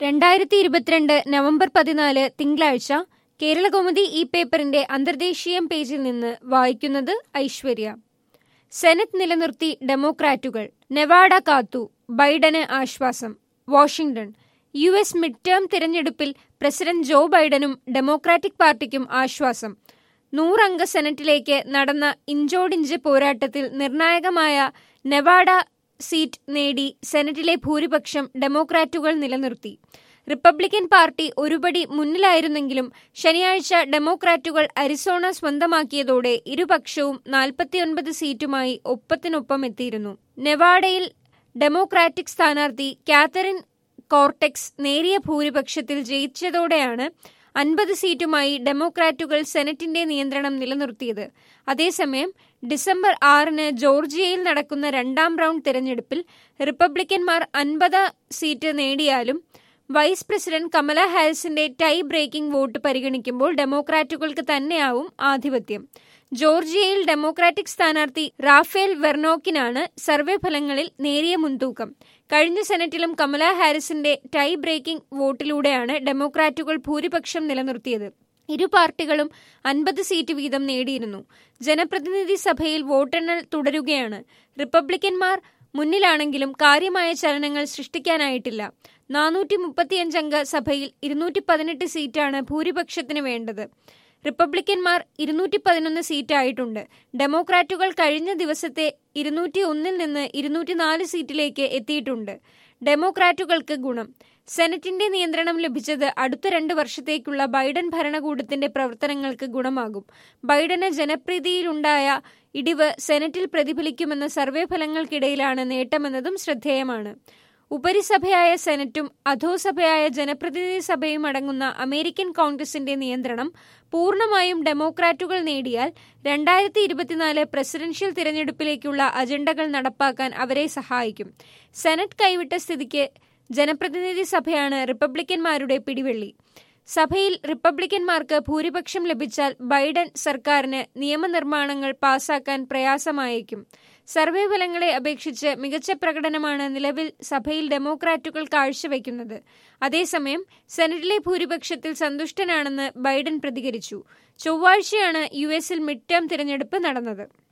രണ്ടായിരത്തി ഇരുപത്തിരണ്ട് നവംബർ പതിനാല് തിങ്കളാഴ്ച കേരളകൗമുദി ഈ പേപ്പറിന്റെ അന്തർദേശീയം പേജിൽ നിന്ന് വായിക്കുന്നത് ഐശ്വര്യ സെനറ്റ് നിലനിർത്തി ഡെമോക്രാറ്റുകൾ നെവാഡ കാത്തു ബൈഡന് ആശ്വാസം Washington U S mid term തിരഞ്ഞെടുപ്പിൽ പ്രസിഡന്റ് ജോ ബൈഡനും ഡെമോക്രാറ്റിക് പാർട്ടിക്കും ആശ്വാസം നൂറംഗ സെനറ്റിലേക്ക് നടന്ന ഇഞ്ചോടിഞ്ച് പോരാട്ടത്തിൽ നിർണായകമായ നെവാഡ സീറ്റ് നേടി സെനറ്റിലെ ഭൂരിപക്ഷം ഡെമോക്രാറ്റുകൾ നിലനിർത്തി റിപ്പബ്ലിക്കൻ പാർട്ടി ഒരുപടി മുന്നിലായിരുന്നെങ്കിലും ശനിയാഴ്ച ഡെമോക്രാറ്റുകൾ അരിസോണ സ്വന്തമാക്കിയതോടെ ഇരുപക്ഷവും നാൽപ്പത്തിയൊൻപത് സീറ്റുമായി ഒപ്പത്തിനൊപ്പം എത്തിയിരുന്നു നെവാഡയിൽ ഡെമോക്രാറ്റിക് സ്ഥാനാർത്ഥി കാത്തറിൻ കോർട്ടെക്സ് നേരിയ ഭൂരിപക്ഷത്തിൽ ജയിച്ചതോടെയാണ് അൻപത് സീറ്റുമായി ഡെമോക്രാറ്റുകൾ സെനറ്റിന്റെ നിയന്ത്രണം നിലനിർത്തിയത് അതേസമയം ഡിസംബർ ആറിന് ജോർജിയയിൽ നടക്കുന്ന രണ്ടാം റൗണ്ട് തിരഞ്ഞെടുപ്പിൽ റിപ്പബ്ലിക്കന്മാർ അൻപത് സീറ്റ് നേടിയാലും വൈസ് പ്രസിഡന്റ് കമല ഹാരിസിന്റെ ടൈ ബ്രേക്കിംഗ് വോട്ട് പരിഗണിക്കുമ്പോൾ ഡെമോക്രാറ്റുകൾക്ക് തന്നെയാവും ആധിപത്യം ജോർജിയയിൽ ഡെമോക്രാറ്റിക് സ്ഥാനാർത്ഥി റാഫേൽ വെർണോക്കിനാണ് സർവേ ഫലങ്ങളിൽ നേരിയ മുൻതൂക്കം കഴിഞ്ഞ സെനറ്റിലും കമല ഹാരിസിന്റെ ടൈ ബ്രേക്കിംഗ് വോട്ടിലൂടെയാണ് ഡെമോക്രാറ്റുകൾ ഭൂരിപക്ഷം നിലനിർത്തിയത് ഇരു പാർട്ടികളും അൻപത് സീറ്റ് വീതം നേടിയിരുന്നു ജനപ്രതിനിധി സഭയിൽ വോട്ടെണ്ണൽ തുടരുകയാണ് റിപ്പബ്ലിക്കന്മാർ മുന്നിലാണെങ്കിലും കാര്യമായ ചലനങ്ങൾ സൃഷ്ടിക്കാനായിട്ടില്ല നാനൂറ്റി മുപ്പത്തിയഞ്ചംഗ സഭയിൽ ഇരുന്നൂറ്റി പതിനെട്ട് സീറ്റാണ് ഭൂരിപക്ഷത്തിന് വേണ്ടത് റിപ്പബ്ലിക്കന്മാർ ഇരുന്നൂറ്റി പതിനൊന്ന് സീറ്റായിട്ടുണ്ട് ഡെമോക്രാറ്റുകൾ കഴിഞ്ഞ ദിവസത്തെ ഇരുന്നൂറ്റി ഒന്നിൽ നിന്ന് ഇരുന്നൂറ്റി നാല് സീറ്റിലേക്ക് എത്തിയിട്ടുണ്ട് ഡെമോക്രാറ്റുകൾക്ക് ഗുണം സെനറ്റിന്റെ നിയന്ത്രണം ലഭിച്ചത് അടുത്ത രണ്ട് വർഷത്തേക്കുള്ള ബൈഡൻ ഭരണകൂടത്തിന്റെ പ്രവർത്തനങ്ങൾക്ക് ഗുണമാകും ബൈഡന് ജനപ്രീതിയിലുണ്ടായ ഇടിവ് സെനറ്റിൽ പ്രതിഫലിക്കുമെന്ന സർവേ ഫലങ്ങൾക്കിടയിലാണ് നേട്ടമെന്നതും ശ്രദ്ധേയമാണ് ഉപരിസഭയായ സെനറ്റും അധോസഭയായ ജനപ്രതിനിധി സഭയും അടങ്ങുന്ന അമേരിക്കൻ കോൺഗ്രസിന്റെ നിയന്ത്രണം പൂർണ്ണമായും ഡെമോക്രാറ്റുകൾ നേടിയാൽ രണ്ടായിരത്തി ഇരുപത്തിനാല് പ്രസിഡൻഷ്യൽ തിരഞ്ഞെടുപ്പിലേക്കുള്ള അജണ്ടകൾ നടപ്പാക്കാൻ അവരെ സഹായിക്കും സെനറ്റ് കൈവിട്ട സ്ഥിതിക്ക് ജനപ്രതിനിധി സഭയാണ് റിപ്പബ്ലിക്കന്മാരുടെ പിടിവള്ളി സഭയിൽ റിപ്പബ്ലിക്കന്മാർക്ക് ഭൂരിപക്ഷം ലഭിച്ചാൽ ബൈഡൻ സർക്കാരിന് നിയമനിർമ്മാണങ്ങൾ പാസാക്കാൻ പ്രയാസമായേക്കും സർവേ ഫലങ്ങളെ അപേക്ഷിച്ച് മികച്ച പ്രകടനമാണ് നിലവിൽ സഭയിൽ ഡെമോക്രാറ്റുകൾ കാഴ്ചവെക്കുന്നത് അതേസമയം സെനറ്റിലെ ഭൂരിപക്ഷത്തിൽ സന്തുഷ്ടനാണെന്ന് ബൈഡൻ പ്രതികരിച്ചു ചൊവ്വാഴ്ചയാണ് യു എസിൽ മിഡ് ടേം തിരഞ്ഞെടുപ്പ് നടന്നത്